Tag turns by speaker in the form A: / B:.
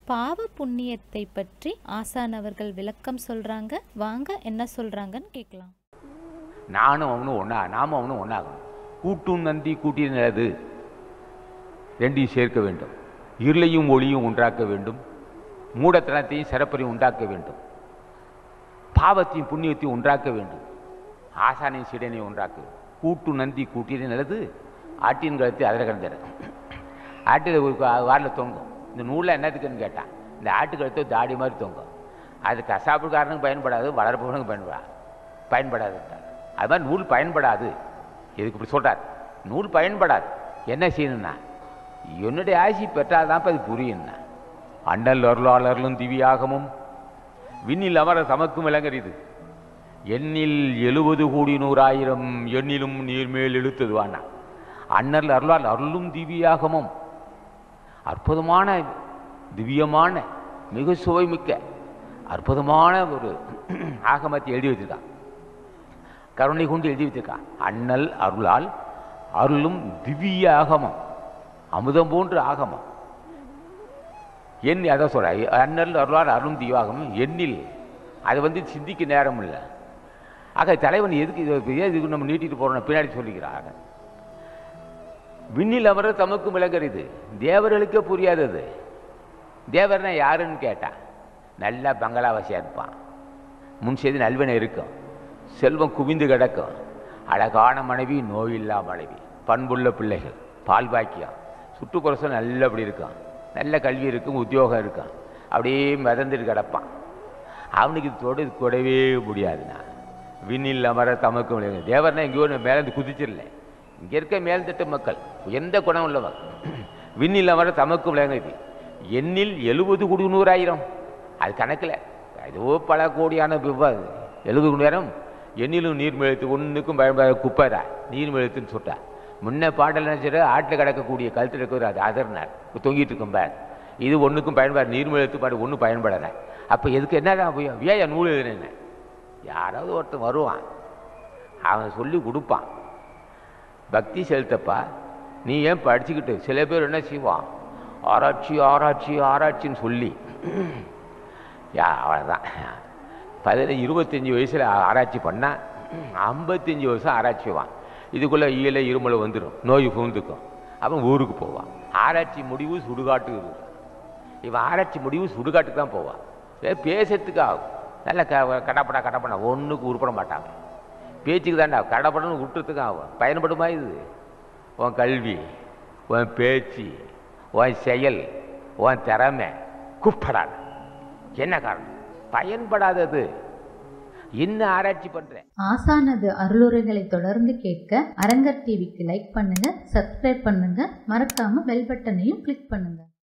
A: பாவ புண்ணியத்தை பற்றி ஆசான் அவர்கள் விளக்கம் சொல்றாங்க வாங்க என்ன சொல்றாங்கன்னு கேட்கலாம்
B: நானும் அவனும் ஒன்றா நாமும் அவனும் ஒன்றாகணும் கூட்டும் நந்தி கூட்டினது ரெண்டையும் சேர்க்க வேண்டும் இருளையும் ஒளியும் ஒன்றாக்க வேண்டும் மூடத்தனத்தையும் சிறப்பையும் உண்டாக்க வேண்டும் பாவத்தையும் புண்ணியத்தையும் ஒன்றாக்க வேண்டும் ஆசானையும் சீடனையும் ஒன்றாக்க வேண்டும் கூட்டு நந்தி கூட்டின நல்லது ஆட்டின் கழுத்து அதில் கிடந்தாரு ஆட்டில் ஒரு வாரில் தொங்கும் இந்த நூலில் என்னத்துக்குன்னு கேட்டான் இந்த ஆட்டு கழுத்து தாடி மாதிரி தொங்கும் அது கசாப்புக்காரனுக்கு பயன்படாது வளர்ப்பவனுக்கு பயன்படாது பயன்படாது அது மாதிரி நூல் பயன்படாது எதுக்கு இப்படி சொல்கிறார் நூல் பயன்படாது என்ன செய்யணும்னா என்னுடைய ஆசி பெற்றால் தான் அது புரியும்னா அண்ணல் அருளாளர்களும் திவ்யாகமும் விண்ணில் அமர சமக்கும் விளங்குறது எண்ணில் எழுபது கோடி நூறாயிரம் எண்ணிலும் நீர்மேல் இழுத்ததுவானா அண்ணல் அருளால் அருளும் திவ்யாகமும் அற்புதமான திவ்யமான மிக சுவைமிக்க அற்புதமான ஒரு ஆகமத்தை எழுதி வச்சிருக்கான் கருணை கொண்டு எழுதி வச்சிருக்கான் அண்ணல் அருளால் அருளும் திவ்ய ஆகமம் அமுதம் போன்ற ஆகமம் எண்ணி அதை சொல்ற அண்ணல் அருளால் அருளும் திவ்யாகமம் எண்ணில் அது வந்து சிந்திக்க நேரம் இல்லை ஆக தலைவன் எதுக்கு இது ஏன் இதுக்கு நம்ம நீட்டிட்டு போறோம் பின்னாடி சொல்லிக்கிறாங்க விண்ணில் அமர தமக்கு விளங்குறது தேவர்களுக்கே புரியாதது தேவர்னா யாருன்னு கேட்டான் நல்லா பங்களாவாசியாக இருப்பான் முன் செய்து நல்வனை இருக்கும் செல்வம் குவிந்து கிடக்கும் அழகான மனைவி நோயில்லா மனைவி பண்புள்ள பிள்ளைகள் பால் பாக்கியம் சுற்றுப்புறசம் நல்லபடி இருக்கும் நல்ல கல்வி இருக்கும் உத்தியோகம் இருக்கும் அப்படியே மிதந்துட்டு கிடப்பான் அவனுக்கு இது தொட கொடவே முடியாதுண்ணா விண்ணில் அமர தமக்கு விளங்கு தேவர்னா எங்கேயோ மேலேருந்து குதிச்சிடல இங்கே இருக்க மேல்தட்டு மக்கள் எந்த குணம் உள்ளவன் விண்ணில் அமர தமக்கு விளங்குது எண்ணில் எழுபது கோடி நூறாயிரம் அது கணக்கில் ஏதோ பல கோடியான விவாதம் எழுபது கோடியாயிரம் எண்ணிலும் நீர் மெழுத்து ஒன்றுக்கும் பயன்படாத குப்பைரா நீர் மெழுத்துன்னு சொல்லிட்டா முன்ன பாடல் நினச்சிட்டு ஆட்டில் கிடக்கக்கூடிய கழுத்தில் இருக்கிற அது அதர்னார் தொங்கிட்டு இருக்கும் பேர் இது ஒன்றுக்கும் பயன்படாது நீர் மெழுத்து பாடு ஒன்றும் பயன்படலை அப்போ எதுக்கு என்னடா போய் வியா நூல் எழுதுனேன்னு யாராவது ஒருத்தன் வருவான் அவன் சொல்லி கொடுப்பான் பக்தி செலுத்தப்பா நீ ஏன் படிச்சுக்கிட்டு சில பேர் என்ன செய்வான் ஆராய்ச்சி ஆராய்ச்சி ஆராய்ச்சின்னு சொல்லி யா அவ்வளோதான் பதினஞ்சு இருபத்தஞ்சி வயசில் ஆராய்ச்சி பண்ணால் ஐம்பத்தஞ்சு வருஷம் ஆராய்ச்சிவான் இதுக்குள்ளே ஈழ இருமலை வந்துடும் நோய் பூந்துக்கும் அவன் ஊருக்கு போவான் ஆராய்ச்சி முடிவு சுடுகாட்டுக்கு இருக்கும் இவன் ஆராய்ச்சி முடிவு சுடுகாட்டுக்கு தான் போவான் ஏ பேசுறதுக்கு ஆகும் நல்ல க கடப்படா கடப்படா ஒன்றுக்கு உருப்பட மாட்டாங்க பேச்சுக்கு தாண்டா கடப்படன்னு விட்டுறதுக்கு ஆகும் பயன்படுமா இது உன் கல்வி உன் பேச்சு உன் செயல் உன் திறமை குப்படாது என்ன காரணம் பயன்படாதது என்ன ஆராய்ச்சி பண்ற
C: ஆசானது அருளுரைகளை தொடர்ந்து கேட்க அரங்கர் டிவிக்கு லைக் பண்ணுங்க சப்ஸ்கிரைப் பண்ணுங்க மறக்காம பெல் பட்டனையும் கிளிக் பண்ணுங்க